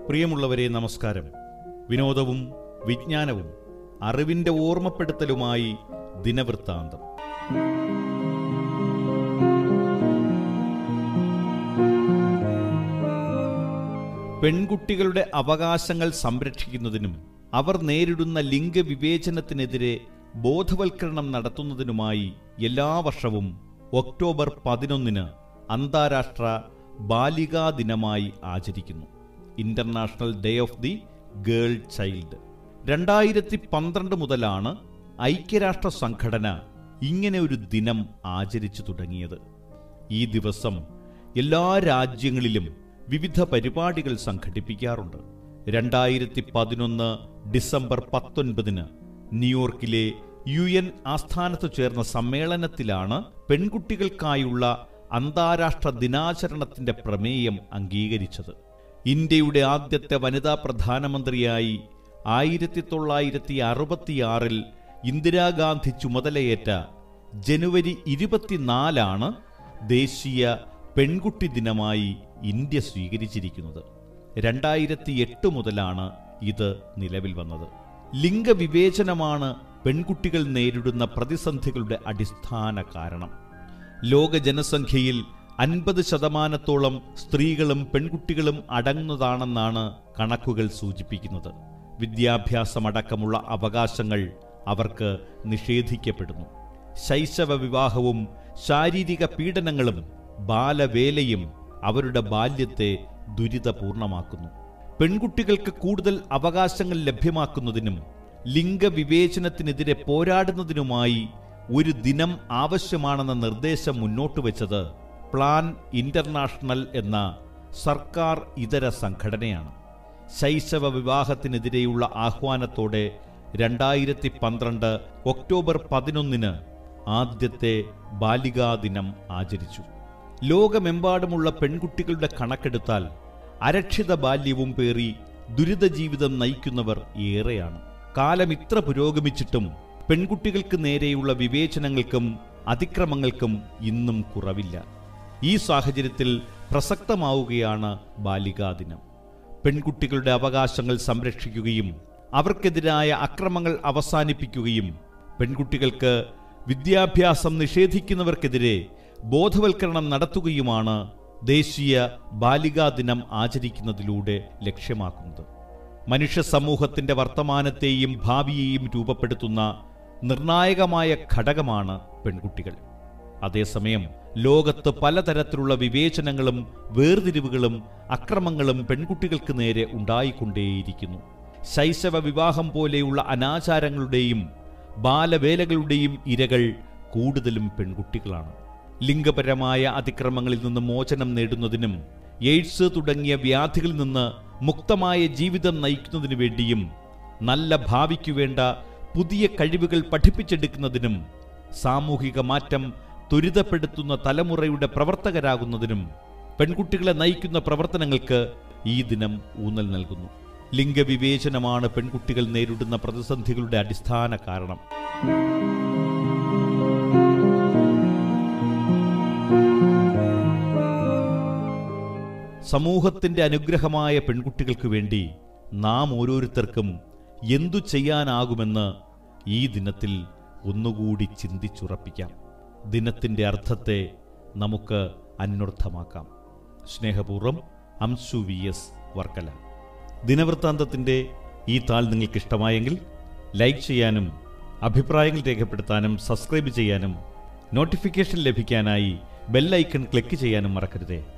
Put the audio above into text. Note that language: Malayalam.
പ്രിയമുള്ളവരെ നമസ്കാരം വിനോദവും വിജ്ഞാനവും അറിവിന്റെ ഓർമ്മപ്പെടുത്തലുമായി ദിനവൃത്താന്തം പെൺകുട്ടികളുടെ അവകാശങ്ങൾ സംരക്ഷിക്കുന്നതിനും അവർ നേരിടുന്ന ലിംഗവിവേചനത്തിനെതിരെ ബോധവൽക്കരണം നടത്തുന്നതിനുമായി എല്ലാ വർഷവും ഒക്ടോബർ പതിനൊന്നിന് അന്താരാഷ്ട്ര ബാലികാ ദിനമായി ആചരിക്കുന്നു international day of the girl child രണ്ടായിരത്തി പന്ത്രണ്ട് മുതലാണ് ഐക്യരാഷ്ട്ര സംഘടന ഇങ്ങനെ ഒരു ദിനം ആചരിച്ചു തുടങ്ങിയത് ഈ ദിവസം എല്ലാ രാജ്യങ്ങളിലും വിവിധ പരിപാടികൾ സംഘടിപ്പിക്കാറുണ്ട് രണ്ടായിരത്തി പതിനൊന്ന് ഡിസംബർ പത്തൊൻപതിന് ന്യൂയോർക്കിലെ യു എൻ ആസ്ഥാനത്തു ചേർന്ന സമ്മേളനത്തിലാണ് പെൺകുട്ടികൾക്കായുള്ള അന്താരാഷ്ട്ര ദിനാചരണത്തിന്റെ പ്രമേയം അംഗീകരിച്ചത് ഇന്ത്യയുടെ ആദ്യത്തെ വനിതാ പ്രധാനമന്ത്രിയായി ആയിരത്തി തൊള്ളായിരത്തി അറുപത്തിയാറിൽ ഇന്ദിരാഗാന്ധി ചുമതലയേറ്റ ജനുവരി ഇരുപത്തിനാലാണ് ദേശീയ പെൺകുട്ടി ദിനമായി ഇന്ത്യ സ്വീകരിച്ചിരിക്കുന്നത് രണ്ടായിരത്തി എട്ട് മുതലാണ് ഇത് നിലവിൽ വന്നത് ലിംഗവിവേചനമാണ് പെൺകുട്ടികൾ നേരിടുന്ന പ്രതിസന്ധികളുടെ അടിസ്ഥാന കാരണം ലോക ജനസംഖ്യയിൽ അൻപത് ശതമാനത്തോളം സ്ത്രീകളും പെൺകുട്ടികളും അടങ്ങുന്നതാണെന്നാണ് കണക്കുകൾ സൂചിപ്പിക്കുന്നത് വിദ്യാഭ്യാസമടക്കമുള്ള അവകാശങ്ങൾ അവർക്ക് നിഷേധിക്കപ്പെടുന്നു ശൈശവ വിവാഹവും ശാരീരിക പീഡനങ്ങളും ബാലവേലയും അവരുടെ ബാല്യത്തെ ദുരിതപൂർണമാക്കുന്നു പെൺകുട്ടികൾക്ക് കൂടുതൽ അവകാശങ്ങൾ ലഭ്യമാക്കുന്നതിനും ലിംഗവിവേചനത്തിനെതിരെ പോരാടുന്നതിനുമായി ഒരു ദിനം ആവശ്യമാണെന്ന നിർദ്ദേശം മുന്നോട്ട് വെച്ചത് പ്ലാൻ ഇന്റർനാഷണൽ എന്ന സർക്കാർ ഇതര സംഘടനയാണ് ശൈശവ വിവാഹത്തിനെതിരെയുള്ള ആഹ്വാനത്തോടെ രണ്ടായിരത്തി പന്ത്രണ്ട് ഒക്ടോബർ പതിനൊന്നിന് ആദ്യത്തെ ബാലികാ ദിനം ആചരിച്ചു ലോകമെമ്പാടുമുള്ള പെൺകുട്ടികളുടെ കണക്കെടുത്താൽ അരക്ഷിത ബാല്യവും പേറി ദുരിത ജീവിതം നയിക്കുന്നവർ ഏറെയാണ് കാലം ഇത്ര പുരോഗമിച്ചിട്ടും പെൺകുട്ടികൾക്ക് നേരെയുള്ള വിവേചനങ്ങൾക്കും അതിക്രമങ്ങൾക്കും ഇന്നും കുറവില്ല ഈ സാഹചര്യത്തിൽ പ്രസക്തമാവുകയാണ് ബാലികാ ദിനം പെൺകുട്ടികളുടെ അവകാശങ്ങൾ സംരക്ഷിക്കുകയും അവർക്കെതിരായ അക്രമങ്ങൾ അവസാനിപ്പിക്കുകയും പെൺകുട്ടികൾക്ക് വിദ്യാഭ്യാസം നിഷേധിക്കുന്നവർക്കെതിരെ ബോധവൽക്കരണം നടത്തുകയുമാണ് ദേശീയ ബാലികാ ദിനം ആചരിക്കുന്നതിലൂടെ ലക്ഷ്യമാക്കുന്നത് മനുഷ്യ സമൂഹത്തിന്റെ വർത്തമാനത്തെയും ഭാവിയെയും രൂപപ്പെടുത്തുന്ന നിർണായകമായ ഘടകമാണ് പെൺകുട്ടികൾ അതേസമയം ലോകത്ത് പലതരത്തിലുള്ള വിവേചനങ്ങളും വേർതിരിവുകളും അക്രമങ്ങളും പെൺകുട്ടികൾക്ക് നേരെ ഉണ്ടായിക്കൊണ്ടേയിരിക്കുന്നു ശൈശവ വിവാഹം പോലെയുള്ള അനാചാരങ്ങളുടെയും ബാലവേലകളുടെയും ഇരകൾ കൂടുതലും പെൺകുട്ടികളാണ് ലിംഗപരമായ അതിക്രമങ്ങളിൽ നിന്ന് മോചനം നേടുന്നതിനും എയ്ഡ്സ് തുടങ്ങിയ വ്യാധികളിൽ നിന്ന് മുക്തമായ ജീവിതം നയിക്കുന്നതിനു വേണ്ടിയും നല്ല ഭാവിക്കു വേണ്ട പുതിയ കഴിവുകൾ പഠിപ്പിച്ചെടുക്കുന്നതിനും സാമൂഹിക മാറ്റം ത്വരിതപ്പെടുത്തുന്ന തലമുറയുടെ പ്രവർത്തകരാകുന്നതിനും പെൺകുട്ടികളെ നയിക്കുന്ന പ്രവർത്തനങ്ങൾക്ക് ഈ ദിനം ഊന്നൽ നൽകുന്നു ലിംഗവിവേചനമാണ് പെൺകുട്ടികൾ നേരിടുന്ന പ്രതിസന്ധികളുടെ അടിസ്ഥാന കാരണം സമൂഹത്തിന്റെ അനുഗ്രഹമായ പെൺകുട്ടികൾക്ക് വേണ്ടി നാം ഓരോരുത്തർക്കും എന്തു ചെയ്യാനാകുമെന്ന് ഈ ദിനത്തിൽ ഒന്നുകൂടി ചിന്തിച്ചുറപ്പിക്കാം ദിനത്തിന്റെ അർത്ഥത്തെ നമുക്ക് അന്വർത്ഥമാക്കാം സ്നേഹപൂർവ്വം അംശു വി എസ് വർക്കല ദിനവൃത്താന്തത്തിന്റെ ഈ താൾ നിങ്ങൾക്ക് ഇഷ്ടമായെങ്കിൽ ലൈക്ക് ചെയ്യാനും അഭിപ്രായങ്ങൾ രേഖപ്പെടുത്താനും സബ്സ്ക്രൈബ് ചെയ്യാനും നോട്ടിഫിക്കേഷൻ ലഭിക്കാനായി ബെൽ ഐക്കൺ ക്ലിക്ക് ചെയ്യാനും മറക്കരുതേ